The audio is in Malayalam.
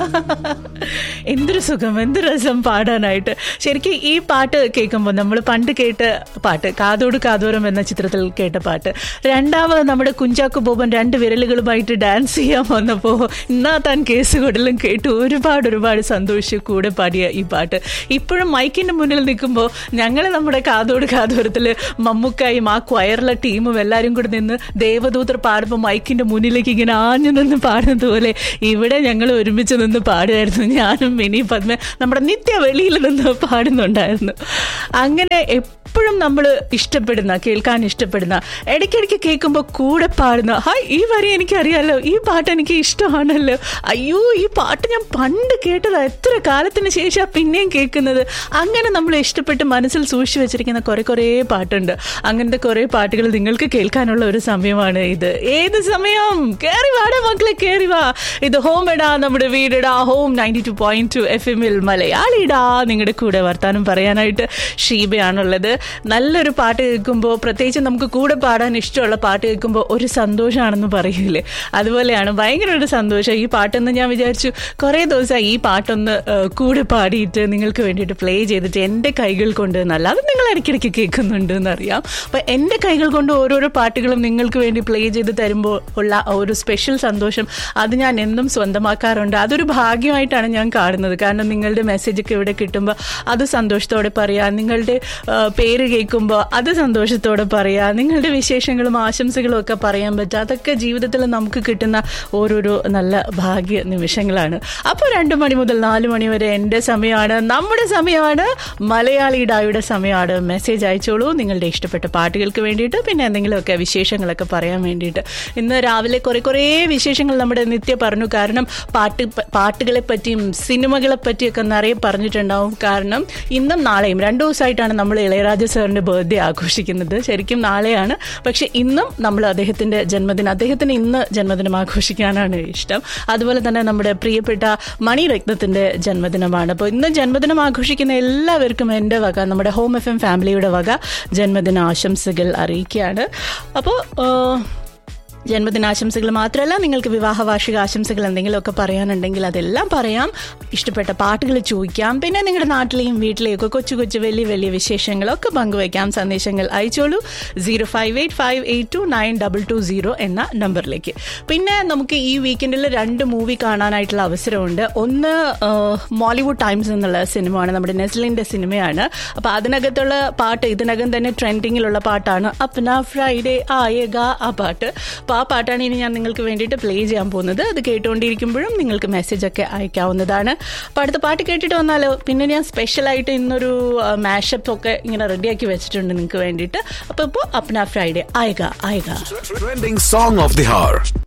എന്തൊരു സുഖം എന്ത് രസം പാടാനായിട്ട് ശരിക്കും ഈ പാട്ട് കേൾക്കുമ്പോൾ നമ്മൾ പണ്ട് കേട്ട പാട്ട് കാതോട് കാതോരം എന്ന ചിത്രത്തിൽ കേട്ട പാട്ട് രണ്ടാമത് നമ്മുടെ കുഞ്ചാക്കു ബോബൻ രണ്ട് വിരലുകളുമായിട്ട് ഡാൻസ് ചെയ്യാൻ വന്നപ്പോൾ ഇന്നാ താൻ കേസ് കൊടലും കേട്ടു ഒരുപാട് ഒരുപാട് സന്തോഷിച്ച് കൂടെ പാടിയ ഈ പാട്ട് ഇപ്പോഴും മൈക്കിന്റെ മുന്നിൽ നിൽക്കുമ്പോൾ ഞങ്ങൾ നമ്മുടെ കാതോട് കാതോരത്തിൽ മമ്മൂക്കായും ആ ക്വയറിലെ ടീമും എല്ലാവരും കൂടെ നിന്ന് ദേവദൂതർ പാടുമ്പോൾ മൈക്കിന്റെ മുന്നിലേക്ക് ഇങ്ങനെ ആഞ്ഞു നിന്ന് പാടുന്നത് പോലെ ഇവിടെ ഞങ്ങൾ ഒരുമിച്ച് നിന്ന് പാടുമായിരുന്നു ഞാനും മിനി പത്മ നമ്മുടെ നിത്യ വെളിയിൽ നിന്ന് പാടുന്നുണ്ടായിരുന്നു അങ്ങനെ എപ്പോഴും നമ്മൾ ഇഷ്ടപ്പെടുന്ന കേൾക്കാൻ ഇഷ്ടപ്പെടുന്ന ഇടയ്ക്കിടയ്ക്ക് കേൾക്കുമ്പോൾ കൂടെ പാടുന്ന ഹായ് ഈ വരി എനിക്കറിയാലോ ഈ പാട്ട് എനിക്ക് ഇഷ്ടമാണല്ലോ അയ്യോ ഈ പാട്ട് ഞാൻ പണ്ട് കേട്ടതാ എത്ര കാലത്തിന് ശേഷം പിന്നെയും കേൾക്കുന്നത് അങ്ങനെ നമ്മൾ ഇഷ്ടപ്പെട്ട് മനസ്സിൽ സൂക്ഷിച്ചു വെച്ചിരിക്കുന്ന കുറെ കുറേ പാട്ടുണ്ട് അങ്ങനത്തെ കുറെ പാട്ടുകൾ നിങ്ങൾക്ക് കേൾക്കാനുള്ള ഒരു സമയമാണ് ഇത് ഏത് സമയം കേറി വാടാ മക്കളെ കേറി വാ ഇത് ഹോം ഇടാ നമ്മുടെ വീടിടാ home ninety two point two F എമ്മിൽ മലയാളിടാ നിങ്ങളുടെ കൂടെ വർത്താനം പറയാനായിട്ട് ഷീബയാണുള്ളത് നല്ലൊരു പാട്ട് കേൾക്കുമ്പോൾ പ്രത്യേകിച്ച് നമുക്ക് കൂടെ പാടാൻ ഇഷ്ടമുള്ള പാട്ട് കേൾക്കുമ്പോൾ ഒരു സന്തോഷമാണെന്ന് പറയില്ലേ അതുപോലെയാണ് ഭയങ്കര ഒരു സന്തോഷം ഈ പാട്ടെന്ന് ഞാൻ വിചാരിച്ചു കുറേ ദിവസമായി ഈ പാട്ടൊന്ന് ഏഹ്, കൂടെ പാടിയിട്ട് നിങ്ങൾക്ക് വേണ്ടിയിട്ട് പ്ലേ ചെയ്തിട്ട് എൻ്റെ കൈകൾ കൊണ്ട് എന്നല്ല അത് നിങ്ങൾ ഇടയ്ക്കിടയ്ക്ക് കേൾക്കുന്നുണ്ട് എന്നറിയാം അപ്പം എൻ്റെ കൈകൾ കൊണ്ട് ഓരോരോ പാട്ടുകളും നിങ്ങൾക്ക് വേണ്ടി പ്ലേ ചെയ്ത് തരുമ്പോൾ ഉള്ള ആ ഒരു സ്പെഷ്യൽ സന്തോഷം അത് ഞാൻ എന്നും സ്വന്തമാക്കാറുണ്ട് അതൊരു ഭാഗ്യമായിട്ടാണ് ഞാൻ കാണുന്നത് കാരണം നിങ്ങളുടെ മെസ്സേജ് ഒക്കെ ഇവിടെ കിട്ടുമ്പോൾ അത് സന്തോഷത്തോടെ പറയാം നിങ്ങളുടെ ആ, പേര് കേൾക്കുമ്പോൾ അത് സന്തോഷത്തോടെ പറയാം നിങ്ങളുടെ വിശേഷങ്ങളും ആശംസകളും ഒക്കെ പറയാൻ പറ്റുക അതൊക്കെ ജീവിതത്തിൽ നമുക്ക് കിട്ടുന്ന ഓരോരോ നല്ല ഭാഗ്യ നിമിഷങ്ങളാണ് അപ്പോൾ രണ്ട് മണി മുതൽ നാല് മണി വരെ എൻ്റെ സമയമാണ് നമ്മുടെ സമയമാണ് മലയാളി ഡായുടെ സമയമാണ് മെസ്സേജ് അയച്ചോളൂ നിങ്ങളുടെ ഇഷ്ടപ്പെട്ട പാട്ടുകൾക്ക് വേണ്ടിയിട്ട് പിന്നെ എന്തെങ്കിലുമൊക്കെ വിശേഷങ്ങളൊക്കെ പറയാൻ വേണ്ടിയിട്ട് ഇന്ന് രാവിലെ കുറെ കുറേ വിശേഷങ്ങൾ നമ്മുടെ നിത്യ പറഞ്ഞു കാരണം പാട്ട് പാട്ടുകളെ പറ്റിയും സിനിമകളെ പറ്റിയൊക്കെ നിറയെ പറഞ്ഞിട്ടുണ്ടാവും കാരണം ഇന്നും നാളെയും രണ്ടു ദിവസമായിട്ടാണ് നമ്മൾ ഇളയരാജ സാറിന്റെ ബർത്ത്ഡേ ആഘോഷിക്കുന്നത് ശരിക്കും നാളെയാണ് പക്ഷെ ഇന്നും നമ്മൾ അദ്ദേഹത്തിന്റെ ജന്മദിനം അദ്ദേഹത്തിന് ഇന്ന് ജന്മദിനം ആഘോഷിക്കാനാണ് ഇഷ്ടം അതുപോലെ തന്നെ നമ്മുടെ പ്രിയപ്പെട്ട മണിരത്നത്തിന്റെ ജന്മദിനമാണ് അപ്പോൾ ഇന്ന് ജന്മദിനം ആഘോഷിക്കുന്ന എല്ലാവർക്കും എൻ്റെ വക നമ്മുടെ ഹോം എഫ് എം ഫാമിലിയുടെ വക ജന്മദിന ആശംസകൾ അറിയിക്കുകയാണ് അപ്പോൾ ജന്മദിനാശംസകൾ മാത്രമല്ല നിങ്ങൾക്ക് വിവാഹ വാർഷിക ആശംസകൾ എന്തെങ്കിലുമൊക്കെ പറയാനുണ്ടെങ്കിൽ അതെല്ലാം പറയാം ഇഷ്ടപ്പെട്ട പാട്ടുകൾ ചോദിക്കാം പിന്നെ നിങ്ങളുടെ നാട്ടിലെയും വീട്ടിലെയും ഒക്കെ കൊച്ചു കൊച്ചു വലിയ വലിയ വിശേഷങ്ങളൊക്കെ പങ്കുവയ്ക്കാം സന്ദേശങ്ങൾ അയച്ചോളൂ zero five eight five eight two nine double two zero എന്ന നമ്പറിലേക്ക് പിന്നെ നമുക്ക് ഈ വീക്കെൻഡിൽ രണ്ട് മൂവി കാണാനായിട്ടുള്ള അവസരമുണ്ട് ഒന്ന് മോളിവുഡ് ടൈംസ് എന്നുള്ള സിനിമയാണ് നമ്മുടെ നെസ്ലിൻ്റെ സിനിമയാണ് അപ്പോൾ അതിനകത്തുള്ള പാട്ട് ഇതിനകം തന്നെ ട്രെൻഡിങ്ങിലുള്ള പാട്ടാണ് അപ്ന ഫ്രൈഡേ ആയേഗ ആ പാട്ട് അപ്പോൾ ആ പാട്ടാണ് ഇനി ഞാൻ നിങ്ങൾക്ക് വേണ്ടിയിട്ട് പ്ലേ ചെയ്യാൻ പോകുന്നത് അത് കേട്ടുകൊണ്ടിരിക്കുമ്പോഴും നിങ്ങൾക്ക് മെസ്സേജ് ഒക്കെ അയക്കാവുന്നതാണ് അപ്പോൾ അടുത്ത പാട്ട് കേട്ടിട്ട് വന്നാലോ പിന്നെ ഞാൻ സ്പെഷ്യലായിട്ട് ഇന്നൊരു മാഷപ്പ് ഒക്കെ ഇങ്ങനെ റെഡിയാക്കി വെച്ചിട്ടുണ്ട് നിങ്ങൾക്ക് വേണ്ടിയിട്ട് അപ്പോൾ ഇപ്പോൾ അപ്ന ഫ്രൈഡേ ആയിക ആയിക Trending song of the hour.